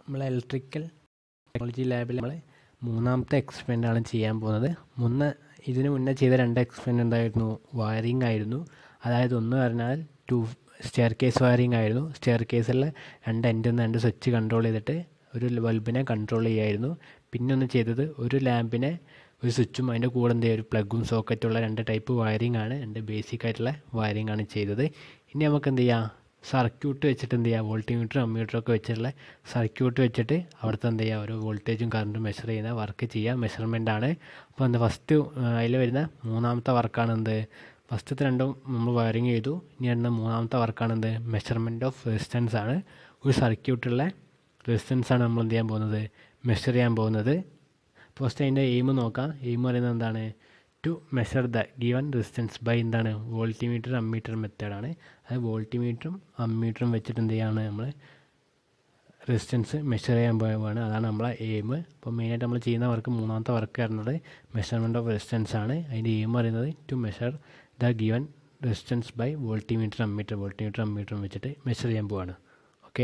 നമ്മൾ electrical technology ലാബിൽ നമ്മൾ മൂന്നാമത്തെ എക്സ്പെരിമെൻ്റ് ആണ് ചെയ്യാൻ പോകുന്നത് മുന്നേ ഇതിന് മുന്നേ ചെയ്ത രണ്ട് എക്സ്പെരിമെൻ്റ് എന്തായിരുന്നു വയറിംഗ് ആയിരുന്നു അതായത് ഒന്ന് പറഞ്ഞാൽ ടു സ്റ്റെയർ കേസ് വയറിംഗ് ആയിരുന്നു സ്റ്റെയർ കേസിൽ രണ്ട് എൻഡിൽ നിന്ന് രണ്ട് സ്വിച്ച് കൺട്രോൾ ചെയ്തിട്ട് ഒരു ബൾബിനെ കൺട്രോൾ ചെയ്യായിരുന്നു പിന്നെ ഒന്ന് ചെയ്തത് ഒരു ലാമ്പിനെ ഒരു സ്വിച്ചും അതിൻ്റെ കൂടെ എന്ത് ചെയ്യുക ഒരു പ്ലഗും സോക്കറ്റുള്ള രണ്ട് ടൈപ്പ് വയറിംഗ് ആണ് രണ്ട് ബേസിക് ആയിട്ടുള്ള വയറിംഗ് ആണ് ചെയ്തത് ഇനി നമുക്ക് എന്ത് ചെയ്യാം സർക്യൂട്ട് വെച്ചിട്ട് എന്ത് ചെയ്യുക വോൾട്ടിമീറ്ററും അമ്മീറ്ററും ഒക്കെ വെച്ചിട്ടുള്ള സർക്യൂട്ട് വെച്ചിട്ട് അവിടുത്തെ എന്ത് ചെയ്യുക ഓരോ വോൾട്ടേജും കറണ്ടും മെഷർ ചെയ്യുന്ന വർക്ക് ചെയ്യുക മെഷർമെൻ്റ് ആണ് അപ്പോൾ എന്താ ഫസ്റ്റ് അതിൽ വരുന്ന മൂന്നാമത്തെ വർക്കാണ് എന്ത് ഫസ്റ്റത്തെ രണ്ടും നമ്മൾ വയറിങ് ചെയ്തു ഇനി വരുന്ന മൂന്നാമത്തെ വർക്കാണ് എന്ത് മെഷർമെൻറ്റ് ഓഫ് റെസിസ്റ്റൻസ് ആണ് ഒരു സർക്യൂട്ടുള്ള റെസിസ്റ്റൻസ് ആണ് നമ്മൾ എന്ത് ചെയ്യാൻ പോകുന്നത് മെഷർ ചെയ്യാൻ പോകുന്നത് ഫസ്റ്റ് അതിൻ്റെ എയിം നോക്കാം എയിം പറയുന്നത് എന്താണ് to measure the given resistance by എന്താണ് വോൾട്ടിമീറ്റർ അമ്മീറ്റർ മെത്തേഡാണ് അത് വോൾട്ടിമീറ്ററും അമ്മീറ്ററും വെച്ചിട്ട് എന്ത് ചെയ്യാണ് നമ്മൾ റെസിസ്റ്റൻസ് മെഷർ ചെയ്യാൻ പോവുകയാണ് അതാണ് നമ്മളെ എയിം അപ്പോൾ മെയിനായിട്ട് നമ്മൾ ചെയ്യുന്ന വർക്ക് മൂന്നാമത്തെ വർക്ക് വരുന്നത് മെഷർമെൻറ്റ് ഓഫ് റെസിസ്റ്റൻസ് ആണ് അതിൻ്റെ എയിം പറയുന്നത് to measure the given resistance by voltmeter ammeter voltmeter അമ്മീറ്ററും വെച്ചിട്ട് മെഷർ ചെയ്യാൻ പോവാണ് ഓക്കെ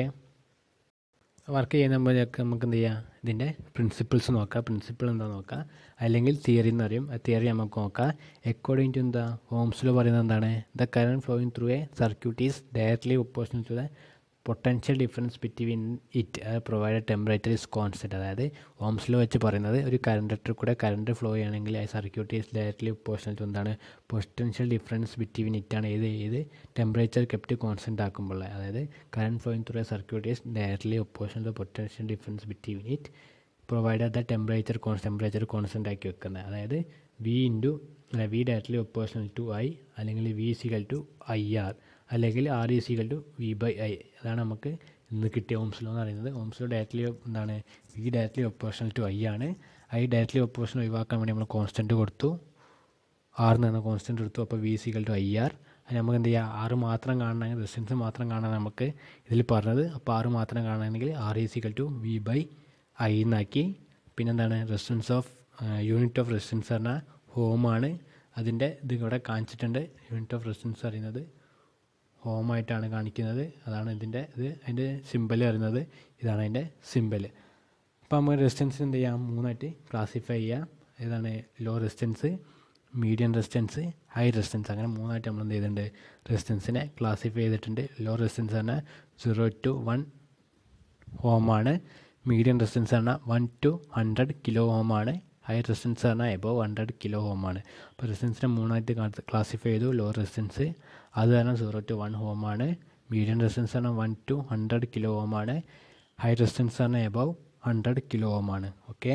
വർക്ക് ചെയ്യുമ്പോഴൊക്കെ നമുക്ക് എന്ത് ചെയ്യാം ഇതിൻ്റെ പ്രിൻസിപ്പിൾസ് നോക്കാം പ്രിൻസിപ്പിൾ എന്താ നോക്കാം അല്ലെങ്കിൽ തിയറി എന്ന് പറയും ആ തിയറി നമുക്ക് നോക്കാം അക്കോർഡിംഗ് ടു എന്താ ഹോംസിൽ പറയുന്നത് എന്താണ് the current flowing through a circuit is directly ഒപ്പോസിഷൻ to the potential difference between it provide temperature is constant അതായത് ഓംസിൽ വെച്ച് പറയുന്നത് ഒരു കറണ്ടർ കൂടെ കറണ്ട് ഫ്ലോ ചെയ്യണമെങ്കിൽ ആ സർക്യൂട്ട് ഈസ് ഡയറക്ട്ലി ഒപ്പോസിഷൻ ടു എന്താണ് പൊട്ടൻഷ്യൽ ഡിഫറൻസ് ബിറ്റ്വീൻ ഇറ്റാണ് ഏത് ഏത് ടെമ്പറേച്ചർ കെപ്റ്റ് കോൺസ്റ്റൻറ്റ് ആക്കുമ്പോൾ അതായത് current flowing through a circuit is directly ഒപ്പോസിഷൻ to potential difference between it provide the temperature con temperature constant ആക്കി വെക്കുന്നത് അതായത് വി ഇൻറ്റു അല്ല വി ഡയറക്ട്ലി ഒപ്പോസിഷൻ ടു ഐ അല്ലെങ്കിൽ V equal to I R അല്ലെങ്കിൽ R equal to V by I അതാണ് നമുക്ക് ഇന്ന് കിട്ടിയ ഓംസ് ലോ എന്ന് പറയുന്നത് ഓംസ് ലോ ഡയറക്ട്ലി എന്താണ് വി ഡയറക്ട്ലി ഒപ്പോസിഷൻ ടു ഐ ആണ് ഐ ഡയറക്ട്ലി ഒപ്പോസിഷൻ ഒഴിവാക്കാൻ വേണ്ടി നമ്മൾ കോൺസ്റ്റൻറ്റ് കൊടുത്തു ആർ നിന്ന് കോൺസ്റ്റൻറ്റ് എടുത്തു അപ്പോൾ V equal to I R അത് നമുക്ക് എന്ത് ചെയ്യുക ആറ് മാത്രം കാണണമെങ്കിൽ റെസിസ്റ്റൻസ് മാത്രം കാണാൻ നമുക്ക് ഇതിൽ പറഞ്ഞത് അപ്പോൾ ആറ് മാത്രം കാണണമെങ്കിൽ R equal to V by I എന്നാക്കി പിന്നെന്താണ് resistance of unit of resistance പറഞ്ഞാൽ ഹോമാണ് അതിൻ്റെ ഇത് ഇവിടെ കാണിച്ചിട്ടുണ്ട് യൂണിറ്റ് ഓഫ് റെസിസ്റ്റൻസ് പറയുന്നത് ഹോമായിട്ടാണ് കാണിക്കുന്നത് അതാണ് ഇതിൻ്റെ ഇത് അതിൻ്റെ സിമ്പൽ പറയുന്നത് ഇതാണ് അതിൻ്റെ സിമ്പൽ അപ്പോൾ നമുക്ക് റെസിസ്റ്റൻസ് എന്ത് ചെയ്യാം മൂന്നായിട്ട് ക്ലാസിഫൈ ചെയ്യാം ഏതാണ് low resistance medium resistance high resistance അങ്ങനെ മൂന്നായിട്ട് നമ്മൾ എന്ത് ചെയ്തിട്ടുണ്ട് റെസിസ്റ്റൻസിനെ ക്ലാസിഫൈ ചെയ്തിട്ടുണ്ട് ലോ റെസിസ്റ്റൻസ് പറഞ്ഞാൽ സീറോ ടു വൺ ഹോമാണ് മീഡിയം റെസിസ്റ്റൻസ് പറഞ്ഞാൽ വൺ ടു ഹൺഡ്രഡ് കിലോ ഹോമാണ് ഹൈ റെസിസ്റ്റൻസ് പറഞ്ഞാൽ എബോവ് ഹൺഡ്രഡ് കിലോ ഹോമാണ് അപ്പോൾ റെസിസ്റ്റൻസിനെ മൂന്നായിട്ട് ക്ലാസിഫൈ ചെയ്തു ലോ റെസിസ്റ്റൻസ് അത് കാരണം സീറോ ടു വൺ ഹോമാണ് മീഡിയം റെസിസ്റ്റൻസ് പറഞ്ഞാൽ വൺ ടു ഹൺഡ്രഡ് കിലോ ഹോമാണ് ഹൈ റെസിസ്റ്റൻസ് പറഞ്ഞാൽ എബോവ് ഹൺഡ്രഡ് കിലോ ഹോമാണ് ഓക്കെ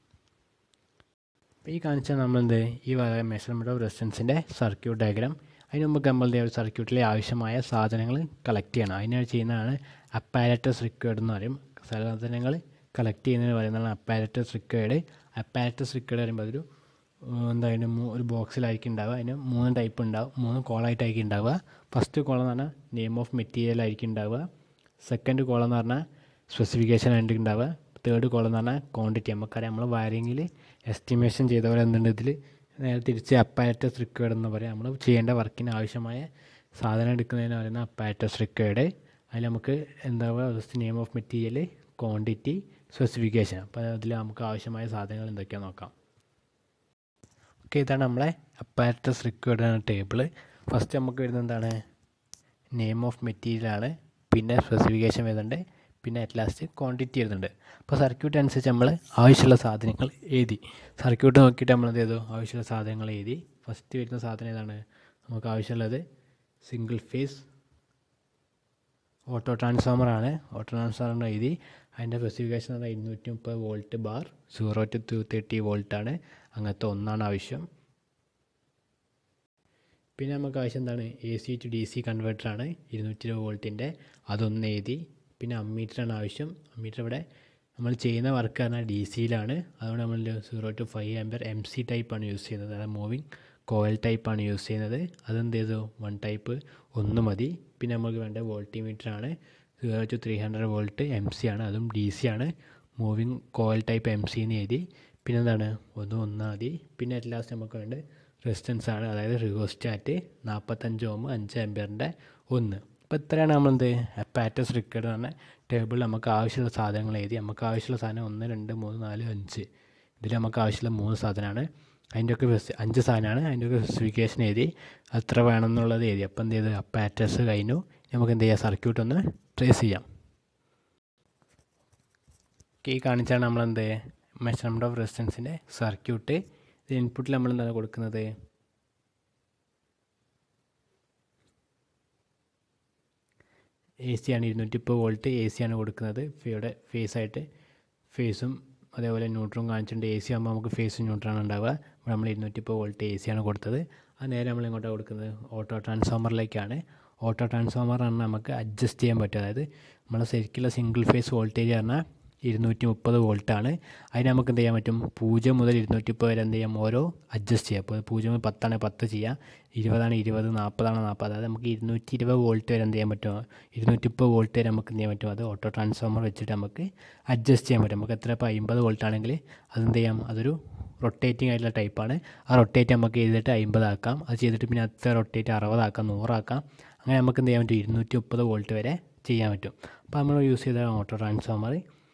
അപ്പോൾ ഈ കാണിച്ചാൽ നമ്മളെന്ത് ഈ മെഷർമെൻറ്റ് ഓഫ് റെസിസ്റ്റൻസിൻ്റെ സർക്യൂട്ട് ഡയഗ്രാം അതിന് മുമ്പ് നമ്മൾ ഒരു സർക്യൂട്ടിലെ ആവശ്യമായ സാധനങ്ങൾ കളക്ട് ചെയ്യണം അതിനാണ് ചെയ്യുന്നതാണ് അപ്പാരറ്റസ് റിക്വേർഡ് എന്ന് പറയും സാധനങ്ങൾ കളക്ട് ചെയ്യുന്നതിന് പറയുന്നതാണ് അപ്പാരറ്റസ് റിക്വേർഡ് അപ്പാരറ്റസ് റിക്വേർഡ് പറയുമ്പോൾ അതൊരു എന്താ അതിന് ഒരു ബോക്സിലായിരിക്കും ഉണ്ടാവുക അതിന് മൂന്ന് ടൈപ്പ് ഉണ്ടാവും മൂന്ന് കോളായിട്ടായിരിക്കും ഉണ്ടാവുക ഫസ്റ്റ് കോളം എന്ന് പറഞ്ഞാൽ നെയിം ഓഫ് മെറ്റീരിയൽ ആയിരിക്കും ഉണ്ടാവുക സെക്കൻഡ് കോളം എന്ന് പറഞ്ഞാൽ സ്പെസിഫിക്കേഷൻ ആയിരിക്കും ഉണ്ടാവുക തേർഡ് കോളം എന്ന് പറഞ്ഞാൽ ക്വാണ്ടിറ്റി നമുക്കറിയാം നമ്മൾ വയറിങ്ങിൽ എസ്റ്റിമേഷൻ ചെയ്ത പോലെ എന്തുണ്ട് ഇതിൽ നേരെ തിരിച്ച് അപ്പാരറ്റസ് റിക്വേർഡ് എന്ന് പറയാം നമ്മൾ ചെയ്യേണ്ട വർക്കിന് ആവശ്യമായ സാധനം എടുക്കുന്നതിന് പറയുന്ന അപ്പാരറ്റസ് റിക്വേർഡ് അതിൽ നമുക്ക് എന്താ പറയുക name of material quantity specification അപ്പോൾ അതിൽ നമുക്ക് ആവശ്യമായ സാധനങ്ങൾ എന്തൊക്കെയാണെന്ന് നോക്കാം ഓക്കെ ഇതാണ് നമ്മളെ അപ്പാരറ്റസ് റിക്വേർഡ് ആണ് ടേബിൾ ഫസ്റ്റ് നമുക്ക് വരുന്നത് എന്താണ് നെയിം ഓഫ് മെറ്റീരിയൽ ആണ് പിന്നെ സ്പെസിഫിക്കേഷൻ വരുന്നുണ്ട് പിന്നെ അറ്റ് ലാസ്റ്റ് ക്വാണ്ടിറ്റി വരുന്നുണ്ട് അപ്പോൾ സർക്യൂട്ട് അനുസരിച്ച് നമ്മൾ ആവശ്യമുള്ള സാധനങ്ങൾ എഴുതി സർക്യൂട്ട് നോക്കിയിട്ട് നമ്മൾ എന്ത് ചെയ്തു ആവശ്യമുള്ള സാധനങ്ങൾ എഴുതി ഫസ്റ്റ് വരുന്ന സാധനം ഏതാണ് നമുക്ക് ആവശ്യമുള്ളത് സിംഗിൾ ഫേസ് ഓട്ടോ ട്രാൻസ്ഫോമർ ആണ് ഓട്ടോ ട്രാൻസ്ഫോമർ എഴുതി അതിൻ്റെ സ്പെസിഫിക്കേഷൻ എന്ന് പറഞ്ഞാൽ ഇരുന്നൂറ്റി മുപ്പത് volt bar zero to two thirty വോൾട്ടാണ് അങ്ങനത്തെ ഒന്നാണ് ആവശ്യം പിന്നെ നമുക്ക് ആവശ്യം എന്താണ് A C to D C കൺവേർട്ടറാണ് ഇരുന്നൂറ്റി ഇരുപത് വോൾട്ടിൻ്റെ അതൊന്ന് എഴുതി പിന്നെ അമ്മീറ്ററാണ് ആവശ്യം അമ്മീറ്റർ ഇവിടെ നമ്മൾ ചെയ്യുന്ന വർക്ക് പറഞ്ഞാൽ ഡി സിയിലാണ് അതുകൊണ്ട് നമ്മൾ zero to five ampere M C type use ചെയ്യുന്നത് അതായത് മൂവിങ് കോയിൽ ടൈപ്പാണ് യൂസ് ചെയ്യുന്നത് അതെന്ത് ചെയ്തു വൺ ടൈപ്പ് ഒന്ന് മതി പിന്നെ നമുക്ക് വേണ്ട വോൾട്ടിമീറ്റർ ആണ് zero to three hundred volt M C ആണ് അതും ഡി സി ആണ് moving coil type M C എന്ന് എഴുതി പിന്നെ എന്താണ് ഒന്ന് ഒന്നാം മതി പിന്നെ അറ്റ് ലാസ്റ്റ് നമുക്ക് വേണ്ട റെസിസ്റ്റൻസ് ആണ് അതായത് റിഗോസ്റ്റാറ്റ് നാൽപ്പത്തഞ്ച് ഓം അഞ്ച് ആംബിയറിൻ്റെ ഒന്ന് അപ്പോൾ ഇത്രയാണ് നമ്മളെന്ത് പാറ്റസ് റിക്കേർഡ് എന്ന് പറഞ്ഞ ടേബിളിൽ നമുക്ക് ആവശ്യമുള്ള സാധനങ്ങൾ എഴുതി നമുക്ക് ആവശ്യമുള്ള സാധനം ഒന്ന് രണ്ട് മൂന്ന് നാല് അഞ്ച് ഇതിൽ നമുക്ക് ആവശ്യമുള്ള മൂന്ന് സാധനമാണ് അതിൻ്റെയൊക്കെ സ്പെസി അഞ്ച് സാധനമാണ് അതിൻ്റെയൊക്കെ സ്പെസിഫിക്കേഷൻ എഴുതി എത്ര വേണം എന്നുള്ളത് എഴുതി അപ്പോൾ എന്ത് ചെയ്ത് പാറ്റസ് കഴിഞ്ഞു നമുക്ക് എന്ത് ചെയ്യാം സർക്യൂട്ട് ഒന്ന് ട്രേസ് ചെയ്യാം ഈ കാണിച്ചാണ് നമ്മളെന്ത് മെഷർമെൻറ്റ് ഓഫ് റെസിസ്റ്റൻസിൻ്റെ സർക്യൂട്ട് ഇത് ഇൻപുട്ടിൽ നമ്മൾ എന്താണ് കൊടുക്കുന്നത് എ സി ആണ് ഇരുന്നൂറ്റിപ്പത് വോൾട്ട് എ സി ആണ് കൊടുക്കുന്നത് ഇവിടെ ഫേസ് ആയിട്ട് ഫേസും അതേപോലെ ന്യൂട്രും കാണിച്ചിട്ടുണ്ട് എ സി ആകുമ്പോൾ നമുക്ക് ഫേസും ന്യൂട്രാണ് ഉണ്ടാവുക ഇവിടെ നമ്മൾ ഇരുന്നൂറ്റിപ്പത് വോൾട്ട് എ സി ആണ് കൊടുത്തത് അത് നേരെ നമ്മൾ ഇങ്ങോട്ടാണ് കൊടുക്കുന്നത് ഓട്ടോ ട്രാൻസ്ഫോമറിലേക്കാണ് ഓട്ടോ ട്രാൻസ്ഫോമർ പറഞ്ഞാൽ നമുക്ക് അഡ്ജസ്റ്റ് ചെയ്യാൻ പറ്റും അതായത് നമ്മളെ ശരിക്കുള്ള സിംഗിൾ ഫേസ് വോൾട്ടേജ് പറഞ്ഞാൽ ഇരുന്നൂറ്റി മുപ്പത് വോൾട്ടാണ് അതിന് നമുക്ക് എന്ത് ചെയ്യാൻ പറ്റും പൂജ്യം മുതൽ ഇരുന്നൂറ്റി മുപ്പത് വരെ എന്ത് ചെയ്യാം ഓരോ അഡ്ജസ്റ്റ് ചെയ്യാം അപ്പോൾ പൂജ്യം മുതൽ പത്താണ് പത്ത് ചെയ്യാം ഇരുപതാണ് ഇരുപത് നാൽപ്പതാണ് നാൽപ്പത് അതായത് നമുക്ക് ഇരുന്നൂറ്റി ഇരുപത് വോൾട്ട് വരെ എന്ത് ചെയ്യാൻ പറ്റും ഇരുന്നൂറ്റി മുപ്പത് വോൾട്ട് വരെ നമുക്ക് എന്ത് ചെയ്യാൻ പറ്റും അത് ഓട്ടോ ട്രാൻസ്ഫോമർ വെച്ചിട്ട് നമുക്ക് അഡ്ജസ്റ്റ് ചെയ്യാൻ പറ്റും നമുക്ക് എത്ര ഇപ്പോൾ അമ്പത് വോൾട്ട് ആണെങ്കിൽ അതെന്ത് ചെയ്യാം അതൊരു റൊട്ടേറ്റിംഗ് ആയിട്ടുള്ള ടൈപ്പാണ് ആ റൊട്ടേറ്റ് നമുക്ക് ചെയ്തിട്ട് അമ്പതാക്കാം അത് ചെയ്തിട്ട് പിന്നെ അത്ര റൊട്ടേറ്റ് അറുപതാക്കാം നൂറാക്കാം അങ്ങനെ നമുക്ക് എന്ത് ചെയ്യാൻ പറ്റും ഇരുന്നൂറ്റി മുപ്പത് വോൾട്ട് വരെ ചെയ്യാൻ പറ്റും അപ്പോൾ നമ്മൾ യൂസ് ചെയ്ത ഓട്ടോ ട്രാൻസ്ഫോമർ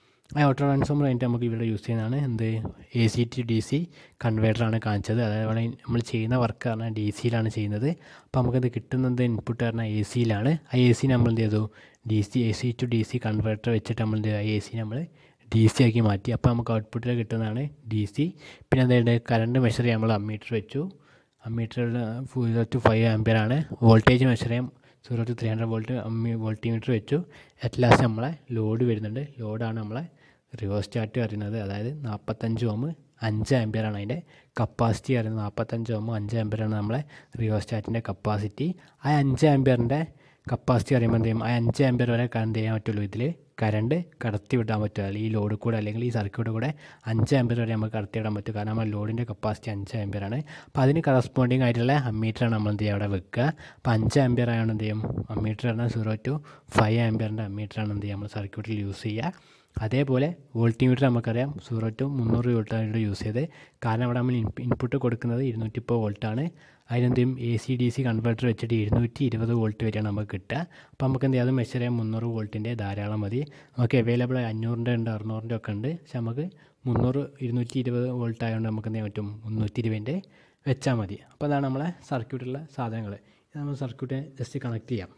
ആ ഓട്ടോ ട്രാൻസ്ഫോമർ കഴിഞ്ഞിട്ട് നമുക്ക് ഇവിടെ യൂസ് ചെയ്യുന്നതാണ് എന്ത് A C to D C കൺവേർട്ടറാണ് കാണിച്ചത് അതേപോലെ നമ്മൾ ചെയ്യുന്ന വർക്ക് പറഞ്ഞാൽ ഡി സിയിലാണ് ചെയ്യുന്നത് അപ്പോൾ നമുക്കത് കിട്ടുന്നത് ഇൻപുട്ട് പറഞ്ഞാൽ എ സിയിലാണ് ആ എ സി നമ്മൾ എന്ത് ചെയ്തു D C A C to D C converter വെച്ചിട്ട് നമ്മൾ എന്ത് ചെയ്തു എ സി നമ്മൾ ഡി സി ആക്കി മാറ്റി അപ്പോൾ നമുക്ക് ഔട്ട്പുട്ടിൽ കിട്ടുന്നതാണ് ഡി സി പിന്നെ എന്തുണ്ട് കറണ്ട് മെഷർ ചെയ്യാൻ നമ്മൾ അമ്മീറ്റർ വെച്ചു അമ്മീറ്ററിൽ സീറോ ടു ഫൈവ് ആംപിയർ ആണ് വോൾട്ടേജ് മെഷർ ചെയ്യാൻ zero to three hundred volt അമ്മി വോൾട്ടിമീറ്റർ വെച്ചു അറ്റ് ലാസ്റ്റ് നമ്മളെ ലോഡ് വരുന്നുണ്ട് ലോഡാണ് നമ്മളെ റിയോസ്റ്റാറ്റ് പറയുന്നത് അതായത് നാൽപ്പത്തഞ്ച് ഓം അഞ്ച് ആംപിയറാണ് അതിൻ്റെ കപ്പാസിറ്റി പറയുന്നത് നാൽപ്പത്തഞ്ച് ഓം അഞ്ച് ആംപിയറാണ് നമ്മളെ റിയോസ്റ്റാറ്റിൻ്റെ കപ്പാസിറ്റി ആ അഞ്ച് ആംപിയറിൻ്റെ കപ്പാസിറ്റി പറയുമ്പോൾ എന്ത് ചെയ്യും ആ അഞ്ച് ആംപിയർ വരെ എന്ത് ചെയ്യാൻ പറ്റുള്ളൂ ഇതിൽ കറണ്ട് കടത്തി വിടാൻ പറ്റും അല്ലെങ്കിൽ ഈ ലോഡ് കൂടെ അല്ലെങ്കിൽ ഈ സർക്യൂട്ട് കൂടെ അഞ്ച് ആംപിയർ വരെ നമുക്ക് കടത്തി വിടാൻ പറ്റും കാരണം നമ്മുടെ ലോഡിൻ്റെ കപ്പാസിറ്റി അഞ്ച് ആംപിയർ ആണ് അപ്പോൾ അതിന് കറസ്പോണ്ടിങ് ആയിട്ടുള്ള അമ്മീറ്ററാണ് നമ്മൾ എന്ത് ചെയ്യുക അവിടെ വെക്കുക അപ്പോൾ അഞ്ച് ആംപിയർ ആയതുകൊണ്ട് എന്ത് ചെയ്യും അമ്മീറ്റർ പറഞ്ഞാൽ സീറോ ടു ഫൈവ് ആംപിയറിൻ്റെ അമ്മീറ്ററാണ് എന്ത് ചെയ്യുക നമ്മൾ സർക്യൂട്ടിൽ യൂസ് ചെയ്യുക അതേപോലെ വോൾട്ടിമീറ്റർ നമുക്കറിയാം സീറോ ടു മുന്നൂറ് വോൾട്ടാണ് യൂസ് ചെയ്ത് കാരണം അവിടെ നമ്മൾ ഇൻപുട്ട് കൊടുക്കുന്നത് ഇരുന്നൂറ്റിപ്പത് വോൾട്ടാണ് അതിനെന്ത് ചെയ്യും A C D C converter വെച്ചിട്ട് ഇരുന്നൂറ്റി ഇരുപത് വോൾട്ട് വരെയാണ് നമുക്ക് കിട്ടുക അപ്പോൾ നമുക്ക് എന്ത് ചെയ്യാം അത് മെഷർ ചെയ്യാൻ മുന്നൂറ് വോൾട്ടിൻ്റെ ധാരാളം മതി നമുക്ക് അവൈലബിൾ അഞ്ഞൂറിൻ്റെ ഉണ്ട് അറുന്നൂറിൻ്റെ ഒക്കെ ഉണ്ട് പക്ഷെ നമുക്ക് മുന്നൂറ് ഇരുന്നൂറ്റി ഇരുപത് വോൾട്ട് ആയതുകൊണ്ട് നമുക്ക് എന്ത് ചെയ്യാൻ പറ്റും മുന്നൂറ്റി ഇരുപതിൻ്റെ വെച്ചാൽ മതി അപ്പോൾ അതാണ് നമ്മളെ സർക്യൂട്ടിലുള്ള സാധനങ്ങൾ ഇത് നമ്മൾ സർക്യൂട്ടിനെ ജസ്റ്റ് കണക്ട് ചെയ്യാം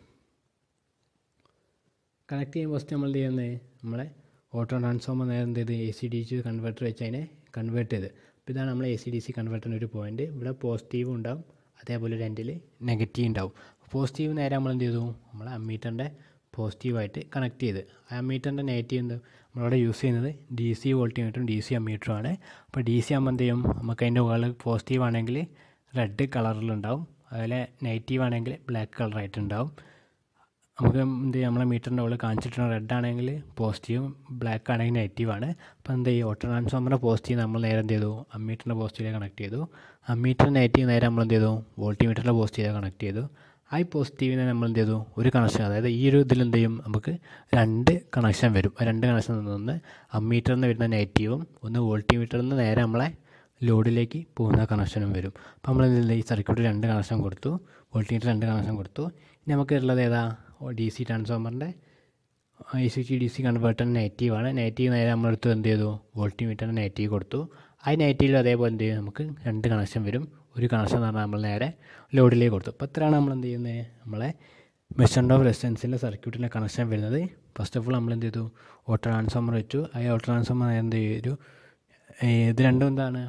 കണക്ട് ചെയ്യുമ്പോൾ ഫസ്റ്റ് നമ്മൾ എന്ത് ചെയ്യുന്നത് നമ്മളെ ഓട്ടോ ട്രാൻസ്ഫോമർ നേരെ എന്ത് ചെയ്ത് A C D C converter വെച്ച് അതിനെ കൺവേർട്ട് ചെയ്ത് അപ്പോൾ ഇതാണ് നമ്മൾ എ സി ഡി സി കൺവേർട്ടറിൻ്റെ ഒരു പോയിന്റ് ഇവിടെ പോസിറ്റീവ് ഉണ്ടാവും അതേപോലെ ഒരു എൻഡിൽ നെഗറ്റീവ് ഉണ്ടാവും പോസിറ്റീവ് നേരെ നമ്മൾ എന്ത് ചെയ്തു നമ്മൾ അമ്മീറ്ററിൻ്റെ പോസിറ്റീവായിട്ട് കണക്ട് ചെയ്ത് ആ അമ്മീറ്ററിൻ്റെ നെഗറ്റീവ് എന്ത് നമ്മളിവിടെ യൂസ് ചെയ്യുന്നത് ഡി സി വോൾട്ടിമീറ്ററും ഡി സി അമ്മീറ്ററും ആണ് അപ്പോൾ ഡി സി ആകുമ്പോൾ എന്ത് ചെയ്യും നമുക്ക് അതിൻ്റെ മുകളിൽ പോസിറ്റീവ് ആണെങ്കിൽ റെഡ് കളറിലുണ്ടാവും അതുപോലെ നെഗറ്റീവ് ആണെങ്കിൽ ബ്ലാക്ക് കളറായിട്ടുണ്ടാവും നമുക്ക് എന്ത് ചെയ്യും നമ്മളെ മീറ്ററിൻ്റെ മുകളിൽ കാണിച്ചിട്ടുണ്ട് റെഡ് ആണെങ്കിൽ പോസിറ്റീവും ബ്ലാക്ക് ആണെങ്കിൽ നെഗറ്റീവാണ് അപ്പോൾ എന്ത് ചെയ്യും ഓട്ടോ ട്രാൻസ്ഫോമറിൻ്റെ പോസിറ്റീവ് നമ്മൾ നേരെ എന്ത് ചെയ്തു അമ്മീറ്ററിൻ്റെ പോസിറ്റീവിലേക്ക് കണക്ട് ചെയ്തു അമ്മീറ്റർ നെഗറ്റീവ് നേരെ നമ്മൾ എന്ത് ചെയ്തു വോൾട്ടിമീറ്ററിൻ്റെ പോസിറ്റീവിലേക്ക് കണക്ട് ചെയ്തു ആ പോസിറ്റീവിനെ നമ്മൾ എന്ത് ചെയ്തു ഒരു കണക്ഷൻ അതായത് ഈ ഒരു ഇതിൽ എന്ത് ചെയ്യും നമുക്ക് രണ്ട് കണക്ഷൻ വരും ആ രണ്ട് കണക്ഷൻ ഒന്ന് അമ്മീറ്ററിൽ നിന്ന് വരുന്ന നെഗറ്റീവും ഒന്ന് വോൾട്ടിമീറ്ററിൽ നിന്ന് നേരെ നമ്മളെ ലോഡിലേക്ക് പോകുന്ന കണക്ഷനും വരും അപ്പോൾ നമ്മൾ എന്ത് ഈ സർക്യൂട്ട് രണ്ട് കണക്ഷൻ കൊടുത്തു വോൾട്ടിമീറ്റർ രണ്ട് കണക്ഷൻ കൊടുത്തു ഇനി നമുക്ക് ഉള്ളത് ഏതാ ഡി സി ട്രാൻസ്ഫോമറിൻ്റെ I C T D C converter നെഗറ്റീവാണ് നെഗറ്റീവ് നേരെ നമ്മളെടുത്ത് എന്ത് ചെയ്തു വോൾട്ടിമീറ്ററിന് നെഗറ്റീവ് കൊടുത്തു ആ നെഗറ്റീവിൽ അതേപോലെ എന്ത് ചെയ്യും നമുക്ക് രണ്ട് കണക്ഷൻ വരും ഒരു കണക്ഷൻ എന്ന് പറഞ്ഞാൽ നമ്മൾ നേരെ ലോഡിലേക്ക് കൊടുത്തു അപ്പോൾ ഇത്രയാണ് നമ്മൾ എന്ത് ചെയ്യുന്നത് നമ്മളെ മെഷർഡ് ഓഫ് റെസിസ്റ്റൻസിൻ്റെ സർക്യൂട്ടിൻ്റെ കണക്ഷൻ വരുന്നത് ഫസ്റ്റ് ഓഫ് ഓൾ നമ്മൾ എന്ത് ചെയ്തു ഓട്ടോ ട്രാൻസ്ഫോമർ വെച്ചു ആ ഓട്ടോ ട്രാൻസ്ഫോമർ എന്ത് ചെയ്തു ഇത് രണ്ടും എന്താണ്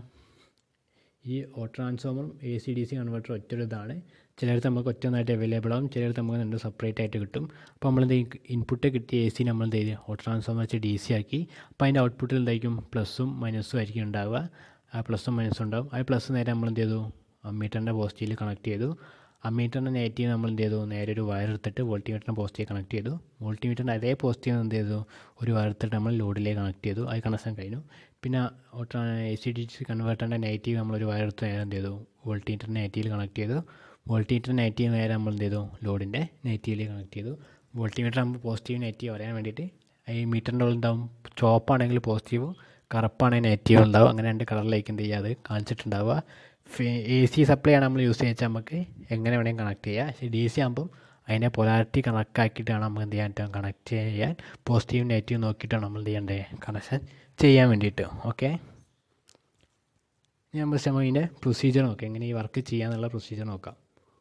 ഈ ഓട്ടോ ട്രാൻസ്ഫോമറും A C D C converter ഒറ്റൊരു ഇതാണ് ചിലയിടത്ത് നമുക്ക് ഒറ്റ ഒന്നായിട്ട് അവൈലബിൾ ആവും ചിലയിടത്ത് നമുക്ക് രണ്ട് സെപ്പറേറ്റ് ആയിട്ട് കിട്ടും അപ്പോൾ നമ്മൾ എന്ത് ഇൻപുട്ട് കിട്ടിയ എ സി നമ്മൾ എന്ത് ചെയ്യും ഓട്ടോ ട്രാൻസ്ഫോമർ വെച്ച് ഡി സി ആക്കി അപ്പോൾ അതിൻ്റെ ഔട്ട്പുട്ടിൽ എന്തായിരിക്കും പ്ലസ്സും മൈനസും ആയിരിക്കും ഉണ്ടാവുക ആ പ്ലസ്സും മൈനസും ഉണ്ടാവും ആ പ്ലസ് നേരെ നമ്മൾ എന്ത് ചെയ്തു അമ്മീറ്ററിൻ്റെ പോസിറ്റീവിൽ കണക്ട് ചെയ്തു അമ്മീറ്ററിൻ്റെ നെഗറ്റീവ് നമ്മൾ എന്ത് ചെയ്തു നേരെ ഒരു വയർ എടുത്തിട്ട് വോൾട്ടിമീറ്ററിൻ്റെ പോസിറ്റീവ് കണക്ട് ചെയ്തു വോൾട്ടിമീറ്ററിൻ്റെ അതേ പോസിറ്റീവ് എന്ത് ചെയ്തു ഒരു വയർ എടുത്തിട്ട് നമ്മൾ ലോഡിലേക്ക് കണക്ട് ചെയ്തു അത് കണക്ഷൻ കഴിഞ്ഞു പിന്നെ auto A C D C കൺവേർട്ടറിൻ്റെ നെഗറ്റീവ് നമ്മളൊരു വയർ എടുത്ത് നേരെ എന്ത് ചെയ്തു വോൾട്ടിമീറ്ററിൻ്റെ നെഗറ്റീവിൽ കണക്ട് ചെയ്തു വോൾട്ടിമീറ്റർ നെഗറ്റീവ് നേരെ നമ്മൾ എന്ത് ചെയ്തു ലോഡിൻ്റെ നെഗറ്റീവിലേക്ക് കണക്ട് ചെയ്തു വോൾട്ടിമീറ്റർ ആകുമ്പോൾ പോസിറ്റീവ് നെഗറ്റീവ് അറിയാൻ വേണ്ടിയിട്ട് ഈ മീറ്ററിൻ്റെ ഉള്ളിൽ ഉണ്ടാവും ചുവപ്പാണെങ്കിൽ പോസിറ്റീവ് കറുപ്പാണെങ്കിൽ നെഗറ്റീവ് ഉണ്ടാവും അങ്ങനെ രണ്ട് കളറിലേക്ക് എന്ത് ചെയ്യുക അത് കാണിച്ചിട്ടുണ്ടാവുക എ സി സപ്ലൈ ആണ് നമ്മൾ യൂസ് ചെയ്യുക നമുക്ക് എങ്ങനെ വേണമെങ്കിൽ കണക്ട് ചെയ്യുക പക്ഷേ ഡി സി ആകുമ്പം അതിനെ പൊലാരിറ്റി കണക്ട് ആക്കിയിട്ടാണ് നമ്മൾ എന്ത് ചെയ്യാൻ കണക്ട് ചെയ്യാൻ പോസിറ്റീവ് നെഗറ്റീവ് നോക്കിയിട്ടാണ് നമ്മൾ എന്ത് ചെയ്യേണ്ടത് കണക്ഷൻ ചെയ്യാൻ വേണ്ടിയിട്ട് ഓക്കെ ഇനി നമ്മൾ നമ്മൾ ഇതിൻ്റെ പ്രൊസീജിയർ നോക്കാം എങ്ങനെ ഈ വർക്ക് ചെയ്യാന്നുള്ള പ്രൊസീജിയർ നോക്കാം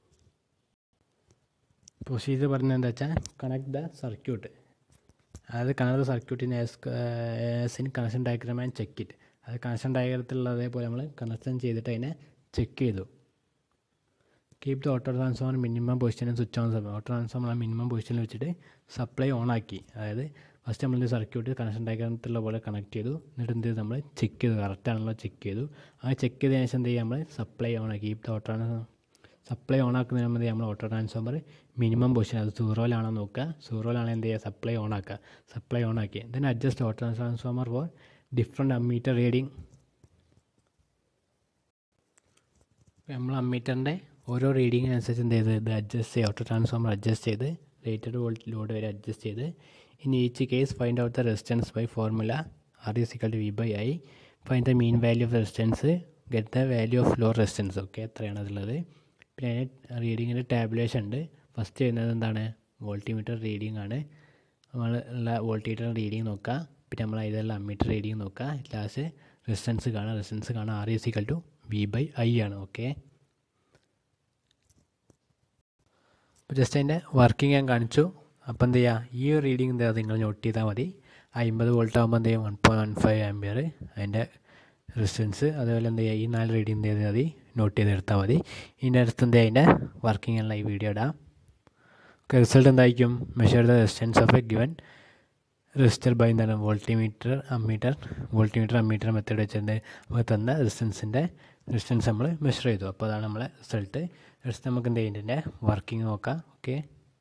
പ്രൊസീജിയർ പറഞ്ഞത് എന്താ വെച്ചാൽ കണക്ട് ദ സർക്യൂട്ട് അതായത് കണക്ട് സർക്യൂട്ടിന് എസിന് connection diagram and check it അത് കണക്ഷൻ ഡയഗ്രത്തിലുള്ള അതേപോലെ നമ്മൾ കണക്ഷൻ ചെയ്തിട്ട് അതിനെ ചെക്ക് ചെയ്തു keep the auto transformer minimum പൊസിഷനും സ്വിച്ച് ഓൺ സമയം ഓട്ടോ ട്രാൻസ്ഫോമർ ആ മിനിമം പൊസിഷനിൽ വെച്ചിട്ട് സപ്ലൈ ഓൺ ആക്കി അതായത് ഫസ്റ്റ് നമ്മൾ സർക്യൂട്ട് കണക്ഷൻ ഡയഗ്രാമത്തിലുള്ള പോലെ കണക്ട് ചെയ്തു എന്നിട്ട് എന്ത് ചെയ്തു നമ്മൾ ചെക്ക് ചെയ്തു കറക്റ്റ് ആണല്ലോ ചെക്ക് ചെയ്തു ആ ചെക്ക് ചെയ്തതിന് ശേഷം എന്ത് ചെയ്യുക നമ്മൾ സപ്ലൈ ഓൺ ആക്കി keep the auto supply on ആക്കുന്നതിന് മുമ്പ് നമ്മൾ ഓട്ടോ ട്രാൻസ്ഫോമർ മിനിമം പൊസിഷൻ അത് സീറോയിലാണോ നോക്കുക സീറോയിലാണ് എന്ത് ചെയ്യുക സപ്ലൈ ഓൺ ആക്കുക സപ്ലൈ ഓൺ ആക്കി then adjust auto transformer for different ammeter reading നമ്മൾ അമ്മീറ്ററിൻ്റെ ഓരോ റീഡിങ്ങിനനുസരിച്ച് എന്ത് ചെയ്ത് ഇത് അഡ്ജസ്റ്റ് ചെയ്ത് ഓട്ടോ ട്രാൻസ്ഫോമർ അഡ്ജസ്റ്റ് ചെയ്ത് റേറ്റഡ് വോൾട്ട് ലോഡ് വരെ അഡ്ജസ്റ്റ് ചെയ്ത് in each case find out the resistance by formula R is equal to V by I find the mean value of resistance get the value of low resistance okay എത്രയാണ് അതുള്ളത് പിന്നെ അതിന് റീഡിങ്ങിൻ്റെ tabulation ഉണ്ട് first ചെയ്യുന്നത് എന്താണ് voltmeter reading ആണ് നമ്മൾ ഉള്ള വോൾട്ടിമീറ്റർ റീഡിങ് നോക്കുക പിന്നെ നമ്മൾ അതിലുള്ള അമ്മീറ്റർ റീഡിങ് നോക്കുക ലാസ്റ്റ് റെസിസ്റ്റൻസ് കാണാം റെസിസ്റ്റൻസ് കാണാം R is equal to V by I ആണ് ഓക്കെ അപ്പോൾ ജസ്റ്റ് അതിൻ്റെ വർക്കിംഗ് ഞാൻ കാണിച്ചു അപ്പോൾ എന്ത് ചെയ്യുക ഈ ഒരു റീഡിങ് എന്താ നിങ്ങൾ നോട്ട് ചെയ്താൽ മതി അമ്പത് വോൾട്ട് ആകുമ്പോൾ എന്ത് ചെയ്യും one point one five ampere അതിൻ്റെ റെസിസ്റ്റൻസ് അതുപോലെ എന്ത് ചെയ്യുക ഈ നാല് റീഡിങ് എന്ത് ചെയ്താൽ മതി നോട്ട് ചെയ്തെടുത്താൽ മതി ഇതിൻ്റെ അടുത്ത് എന്ത് അതിൻ്റെ വർക്കിംഗ് ഉള്ള ഈ വീഡിയോ ഇടാം ഓക്കെ റിസൾട്ട് എന്തായിരിക്കും measure the resistance of a given resistor by എന്താണ് voltmeter ammeter voltmeter ammeter method വെച്ചിട്ട് നമുക്ക് തന്ന റെസിസ്റ്റൻസിൻ്റെ റെസിസ്റ്റൻസ് നമ്മൾ മെഷർ ചെയ്തു അപ്പോൾ അതാണ് നമ്മളെ റിസൾട്ട് റിസൾട്ട് നമുക്ക് എന്ത് ചെയ്യുന്നതിൻ്റെ വർക്കിംഗ് നോക്കാം ഓക്കെ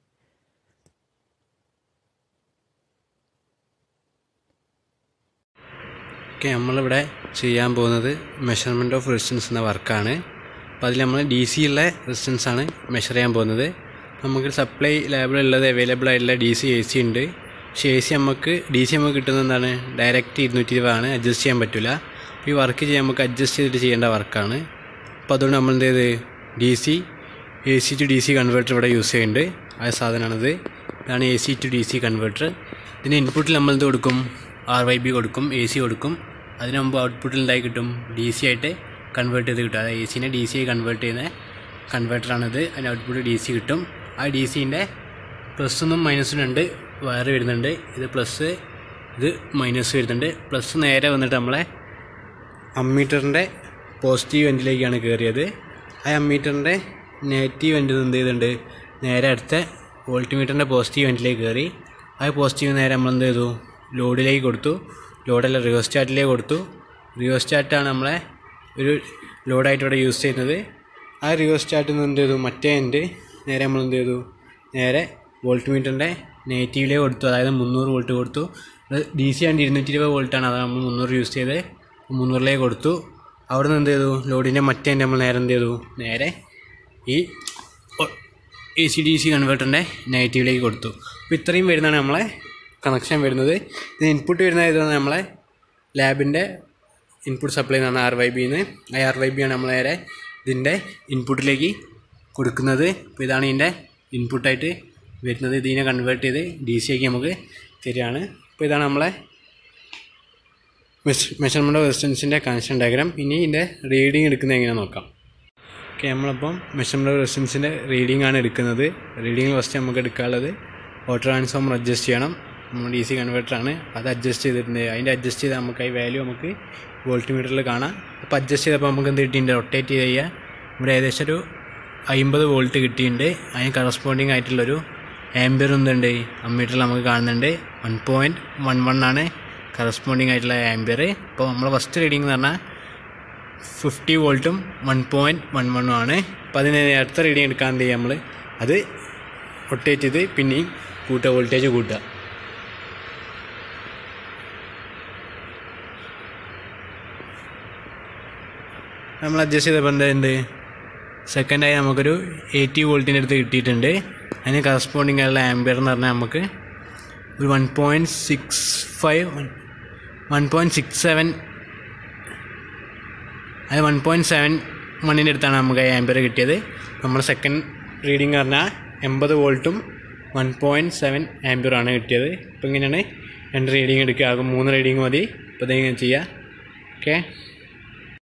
ഓക്കെ നമ്മളിവിടെ ചെയ്യാൻ പോകുന്നത് മെഷർമെൻറ്റ് ഓഫ് റെസിസ്റ്റൻസ് എന്ന വർക്കാണ് അപ്പോൾ അതിൽ നമ്മൾ ഡി സി ഉള്ള റെസിസ്റ്റൻസ് ആണ് മെഷർ ചെയ്യാൻ പോകുന്നത് നമുക്ക് സപ്ലൈ ലാബിലുള്ളത് അവൈലബിൾ ആയിട്ടുള്ള ഡി സി എ സി ഉണ്ട് പക്ഷേ എ സി നമുക്ക് ഡി സി നമുക്ക് കിട്ടുന്നത് എന്താണ് ഡയറക്റ്റ് ഇരുന്നൂറ്റി ഇരുപതാണ് അഡ്ജസ്റ്റ് ചെയ്യാൻ പറ്റില്ല അപ്പോൾ ഈ വർക്ക് ചെയ്യാൻ നമുക്ക് അഡ്ജസ്റ്റ് ചെയ്തിട്ട് ചെയ്യേണ്ട വർക്കാണ് അപ്പോൾ അതുകൊണ്ട് നമ്മൾ എന്ത് ചെയ്ത് D C A C to D C converter ഇവിടെ യൂസ് ചെയ്യുന്നുണ്ട് ആ സാധനമാണിത് ഇതാണ് A C to D C converter ഇതിന് ഇൻപുട്ടിൽ നമ്മൾ എന്ത് കൊടുക്കും ആർ വൈ ബി കൊടുക്കും എ സി കൊടുക്കും അതിന് മുമ്പ് ഔട്ട്പുട്ടിൽ എന്തായി കിട്ടും ഡി സി ആയിട്ട് കൺവേർട്ട് ചെയ്ത് കിട്ടും അതായത് എ സിനെ ഡി സി ആയി കൺവേർട്ട് ചെയ്യുന്ന കൺവേർട്ടറാണിത് അതിന് ഔട്ട്പുട്ട് ഡി സി കിട്ടും ആ ഡി സിൻ്റെ പ്ലസ്സൊന്നും മൈനസിനും ഉണ്ട് വയർ വരുന്നുണ്ട് ഇത് പ്ലസ് ഇത് മൈനസ് വരുന്നുണ്ട് പ്ലസ് നേരെ വന്നിട്ട് നമ്മളെ അമ്മീറ്ററിൻ്റെ പോസിറ്റീവ് എൻഡിലേക്കാണ് കയറിയത് ആ അമ്മീറ്ററിൻ്റെ നെഗറ്റീവ് എൻഡിൽ എന്ത് ചെയ്തിട്ടുണ്ട് നേരെ അടുത്ത വോൾട്ടിമീറ്ററിൻ്റെ പോസിറ്റീവ് എൻഡിലേക്ക് കയറി ആ പോസിറ്റീവ് നേരെ നമ്മൾ എന്ത് ചെയ്തു ലോഡിലേക്ക് കൊടുത്തു ലോഡല്ല റിയോസ്റ്റാറ്റിലേക്ക് കൊടുത്തു റിയോസ്റ്റാറ്റാണ് നമ്മളെ ഒരു ലോഡായിട്ട് ഇവിടെ യൂസ് ചെയ്യുന്നത് ആ റിയോസ്റ്റാറ്റിൽ നിന്ന് എന്ത് ചെയ്തു മറ്റേ എൻഡ് നേരെ നമ്മൾ എന്ത് ചെയ്തു നേരെ വോൾട്ട്മീറ്ററിൻ്റെ നെഗറ്റീവിലേക്ക് കൊടുത്തു അതായത് മുന്നൂറ് വോൾട്ട് കൊടുത്തു ഡി സി ആണ്ട് ഇരുന്നൂറ്റി ഇരുപത് വോൾട്ടാണ് അതാണ് നമ്മൾ മുന്നൂറ് യൂസ് ചെയ്ത് മുന്നൂറിലേക്ക് കൊടുത്തു അവിടെ നിന്ന് എന്ത് ചെയ്തു ലോഡിൻ്റെ മറ്റേ എൻഡ് നമ്മൾ നേരെ എന്ത് ചെയ്തു നേരെ ഈ എ സി ഡി സി കൺവേർട്ടറിൻ്റെ നെഗറ്റീവിലേക്ക് കൊടുത്തു അപ്പോൾ ഇത്രയും വരുന്നതാണ് നമ്മളെ കണക്ഷൻ വരുന്നത് ഇത് ഇൻപുട്ട് വരുന്നത് ഇതാണ് നമ്മളെ ലാബിൻ്റെ ഇൻപുട്ട് സപ്ലൈ എന്നാണ് ആർ വൈ ബിന്ന് ആ ആർ വൈ ബി ആണ് നമ്മൾ നേരെ ഇതിൻ്റെ ഇൻപുട്ടിലേക്ക് കൊടുക്കുന്നത് അപ്പോൾ ഇതാണ് ഇതിൻ്റെ ഇൻപുട്ടായിട്ട് വരുന്നത് ഇതിനെ കൺവേർട്ട് ചെയ്ത് ഡി സി ആക്കി നമുക്ക് തരികയാണ് അപ്പോൾ ഇതാണ് നമ്മളെ മെഷർമെൻറ്റ് ഓഫ് റെസിസ്റ്റൻസിൻ്റെ കണക്ഷൻ ഡയഗ്രാം ഇനി ഇതിൻ്റെ റീഡിങ് എടുക്കുന്നത് എങ്ങനെ നോക്കാം ഓക്കെ നമ്മളിപ്പം മെഷർമെൻറ്റ് ഓഫ് റെസിസ്റ്റൻസിൻ്റെ റീഡിംഗ് ആണ് എടുക്കുന്നത് റീഡിങ്ങിൽ ഫസ്റ്റ് നമുക്ക് എടുക്കാനുള്ളത് ഓട്ടോ ട്രാൻസ്ഫോമർ അഡ്ജസ്റ്റ് ചെയ്യണം നമ്മൾ ഡി സി കൺവേർട്ടറാണ് അത് അഡ്ജസ്റ്റ് ചെയ്തിട്ടുണ്ട് അതിൻ്റെ അഡ്ജസ്റ്റ് ചെയ്താൽ നമുക്ക് ഈ വാല്യൂ നമുക്ക് വോൾട്ടിമീറ്ററിൽ കാണാം അപ്പോൾ അഡ്ജസ്റ്റ് ചെയ്തപ്പോൾ നമുക്ക് എന്ത് കിട്ടിയിട്ടുണ്ട് റൊട്ടേറ്റ് ചെയ്ത് കഴിഞ്ഞാൽ ഇവിടെ ഏകദേശം ഒരു അമ്പത് വോൾട്ട് കിട്ടിയിട്ടുണ്ട് അതിന് കറസ്പോണ്ടിങ് ആയിട്ടുള്ളൊരു ആംബിയർ എന്തുണ്ട് അമ്മീറ്ററിൽ നമുക്ക് കാണുന്നുണ്ട് വൺ പോയിൻറ്റ് വൺ വൺ ആണ് കറസ്പോണ്ടിങ് ആയിട്ടുള്ള ആംബിയർ അപ്പോൾ നമ്മൾ ഫസ്റ്റ് റീഡിംഗ് എന്ന് പറഞ്ഞാൽ ഫിഫ്റ്റി വോൾട്ടും വൺ പോയിൻറ്റ് വൺ വണ്ണും ആണ് അപ്പോൾ അതിന് അടുത്ത റീഡിങ് എടുക്കാൻ എന്ത് ചെയ്യുക നമ്മൾ അത് റൊട്ടേറ്റ് ചെയ്ത് പിന്നെയും കൂട്ടുക വോൾട്ടേജ് കൂട്ടുക നമ്മൾ അഡ്ജസ്റ്റ് ചെയ്തപ്പോൾ എന്തുണ്ട് സെക്കൻഡായി നമുക്കൊരു എയ്റ്റി വോൾട്ടിൻ്റെ അടുത്ത് കിട്ടിയിട്ടുണ്ട് അതിന് കറസ്പോണ്ടിങ് ആയിട്ടുള്ള ആംബിയർ എന്ന് പറഞ്ഞാൽ നമുക്ക് ഒരു one point six five one point six seven അത് വൺ പോയിൻറ്റ് സെവൻ വണ്ണിൻ്റെ അടുത്താണ് നമുക്ക് ആംബിയർ കിട്ടിയത് നമ്മൾ സെക്കൻഡ് റീഡിങ് പറഞ്ഞാൽ എൺപത് വോൾട്ടും വൺ പോയിൻറ്റ് സെവൻ ആംബിയറാണ് കിട്ടിയത് ഇപ്പോൾ ഇങ്ങനെയാണ് രണ്ട് റീഡിങ് എടുക്കുക ആകും മൂന്ന് റീഡിങ് മതി ഇപ്പോൾ ഇതിങ്ങനെ ചെയ്യുക ഓക്കെ